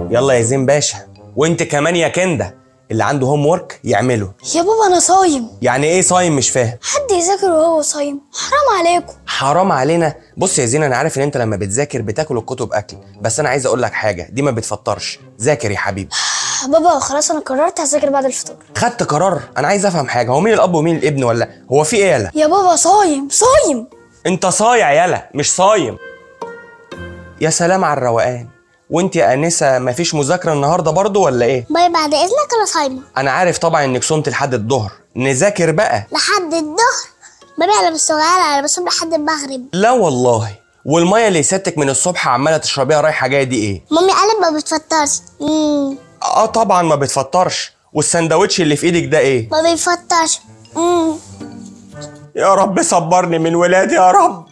يلا يا زين باشا وانت كمان يا كنده اللي عنده هوم ورك يعمله يا بابا انا صايم يعني ايه صايم مش فاهم حد يذاكر وهو صايم حرام عليكم حرام علينا بص يا زين انا عارف ان انت لما بتذاكر بتاكل الكتب اكل بس انا عايز اقول لك حاجه دي ما بتفطرش ذاكر يا حبيبي بابا خلاص انا قررت هذاكر بعد الفطار خدت قرار انا عايز افهم حاجه هو مين الاب ومين الابن ولا هو في ايه يالا يا بابا صايم صايم انت صايع يالا مش صايم يا سلام على الروقان وانت يا انسه مفيش مذاكره النهارده برضو ولا ايه باي بعد اذنك انا صايمه انا عارف طبعا انك صمت لحد الظهر نذاكر بقى لحد الظهر بابي انا مش صغيره انا بصوم لحد المغرب لا والله والميه اللي ساتك من الصبح عماله تشربيها رايحه جايه دي ايه مامي قالت ما بتفطرش امم اه طبعا ما بتفطرش والسندوتش اللي في ايدك ده ايه ما بيفطرش امم يا رب صبرني من ولادي يا رب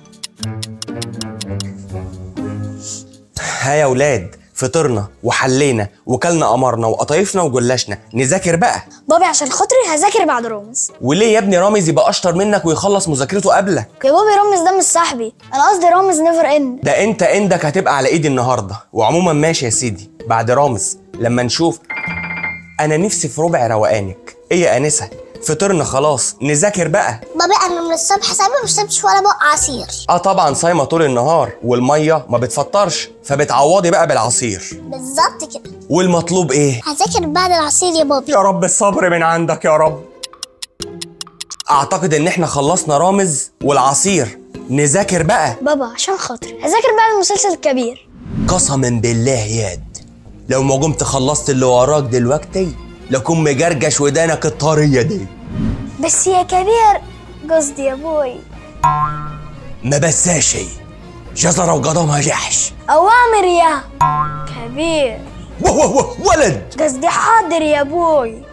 ها يا ولاد فطرنا وحلينا وكلنا قمرنا وقطايفنا وجلاشنا نذاكر بقى بابي عشان خاطري هذاكر بعد رامز وليه يا ابني رامز يبقى اشطر منك ويخلص مذاكرته قبلك يا بابي رامز ده مش صاحبي انا قصدي رامز نيفر اند ده انت اندك هتبقى على ايدي النهارده وعموما ماشي يا سيدي بعد رامز لما نشوف انا نفسي في ربع روقانك ايه يا انسه فطرنا خلاص نذاكر بقى بابي انا من الصبح صايمه مش شربتش ولا بق عصير اه طبعا صايمه طول النهار والميه ما بتفطرش فبتعوضي بقى بالعصير بالظبط كده والمطلوب ايه هذاكر بعد العصير يا بابي يا رب الصبر من عندك يا رب اعتقد ان احنا خلصنا رامز والعصير نذاكر بقى بابا عشان خاطري هذاكر بعد المسلسل الكبير قسما بالله ياد لو ما قمت خلصت اللي وراك دلوقتي لكون مجرجش ودانك الطريه دي بس يا كبير قصدي يا بوي ما بساش جزرة وقضمها جحش اوامر يا كبير وه وه وه ولد قصدي حاضر يا بوي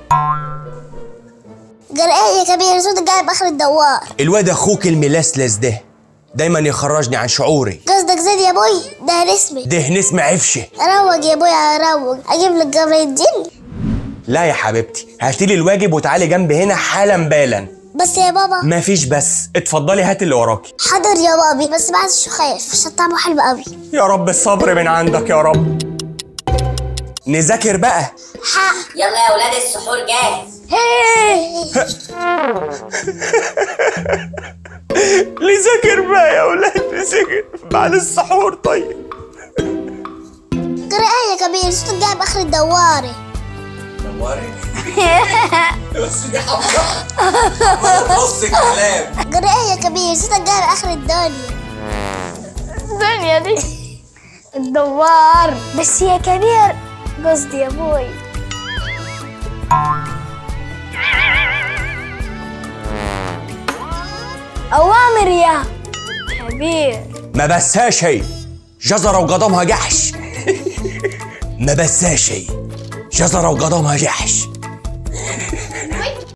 جرأة يا كبير صوتك جايب اخر الدوار الواد اخوك الملسلس ده دايما يخرجني عن شعوري قصدك زيد يا بوي ده اسمي ده نسمة عفشه روج يا بوي اروج اجيب لك جبر الدين لا يا حبيبتي هاتيلي الواجب وتعالي جنبي هنا حالا بالا بس يا بابا مفيش بس اتفضلي هات اللي وراكي حاضر يا بابي بس بعد الشخايف عشان طعمه حلو قوي يا رب الصبر من عندك يا رب نذاكر بقى حق يلا يا ولاد السحور جاهز نذاكر بقى يا ولاد نذاكر بعد السحور طيب جرأة يا كبير صوتك جايب اخر الدوار بس دي حمراء نص الكلام جرأة يا كبير صوتك جايب اخر الدنيا الدنيا دي الدوار بس يا كبير قصدي يا بوي اوامر يا كبير ما بساش هي جزرة وقضمها جحش ما بساش هي جزرة وقضمها جحش